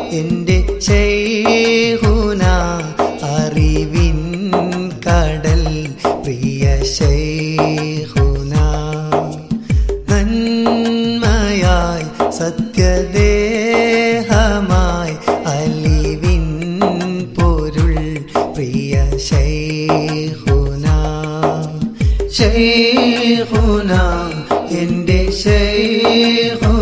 എൻ്റെ ശൈഹുന അറിവിൻ കടൽ പ്രിയ ശൈഹുന നന്മയായി സത്യദേഹമായി അലിവിൻ പൊരുൾ പ്രിയ ശൈഹുന ശൈഹുന എൻ്റെ ശൈഹുന